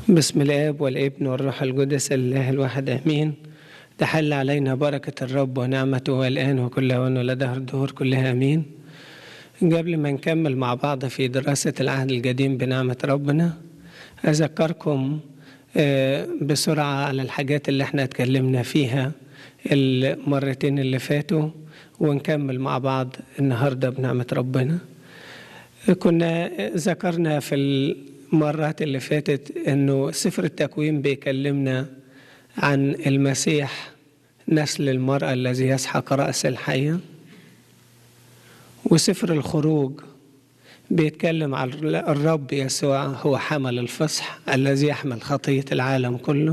بسم الاب والابن والروح القدس الله الواحد امين تحل علينا بركه الرب ونعمته الان وكل اوان ولدهر الدهور كلها امين قبل ما نكمل مع بعض في دراسه العهد القديم بنعمه ربنا اذكركم آه، بسرعه على الحاجات اللي احنا اتكلمنا فيها المرتين اللي فاتوا ونكمل مع بعض النهارده بنعمه ربنا كنا ذكرنا في المرات اللي فاتت انه سفر التكوين بيكلمنا عن المسيح نسل المرأة الذي يسحق رأس الحية وسفر الخروج بيتكلم عن الرب يسوع هو حمل الفصح الذي يحمل خطية العالم كله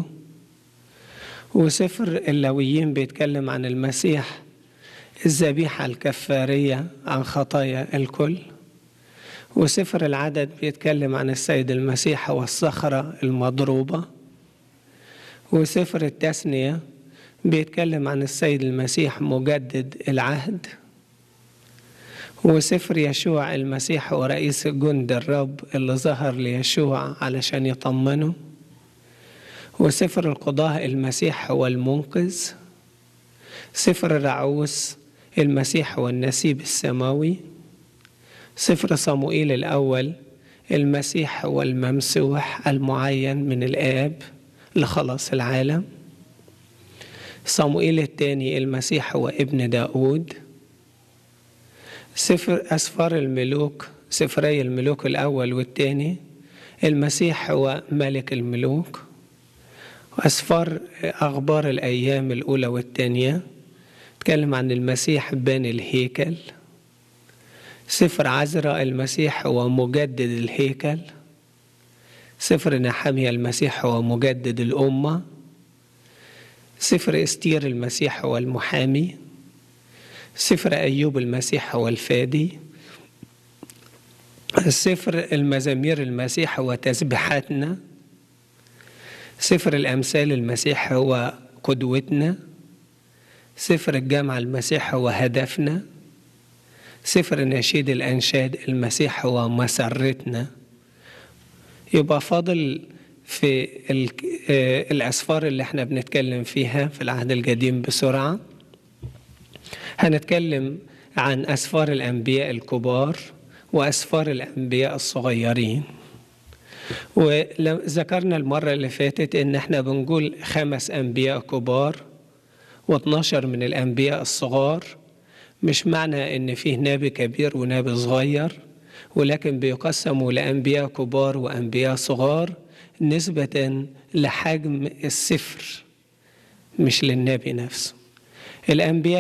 وسفر اللويين بيتكلم عن المسيح الذبيحة الكفارية عن خطايا الكل وسفر العدد بيتكلم عن السيد المسيح والصخرة المضروبة وسفر التثنية بيتكلم عن السيد المسيح مجدد العهد وسفر يشوع المسيح هو رئيس جند الرب اللي ظهر ليشوع علشان يطمنه وسفر القضاء المسيح هو المنقذ سفر الرعوس المسيح هو النسيب السماوي سفر صموئيل الأول المسيح هو الممسوح المعين من الآب لخلاص العالم صموئيل الثاني المسيح هو ابن داود سفر أسفار الملوك سفري الملوك الأول والثاني المسيح هو ملك الملوك وأسفار أخبار الأيام الأولى والثانية تكلم عن المسيح باني الهيكل سفر عزرا المسيح هو مجدد الهيكل سفر نحمية المسيح هو مجدد الأمة سفر استير المسيح هو المحامي سفر أيوب المسيح هو الفادي سفر المزامير المسيح هو تسبيحاتنا سفر الأمثال المسيح هو قدوتنا سفر الجامعة المسيح هو هدفنا سفر نشيد الأنشاد المسيح هو مسرتنا يبقى فاضل في الأسفار اللي احنا بنتكلم فيها في العهد القديم بسرعة هنتكلم عن أسفار الأنبياء الكبار وأسفار الأنبياء الصغيرين وذكرنا المرة اللي فاتت إن احنا بنقول خمس أنبياء كبار و12 من الأنبياء الصغار مش معنى ان فيه نبي كبير ونبي صغير ولكن بيقسموا لانبياء كبار وانبياء صغار نسبه لحجم السفر مش للنبي نفسه الانبياء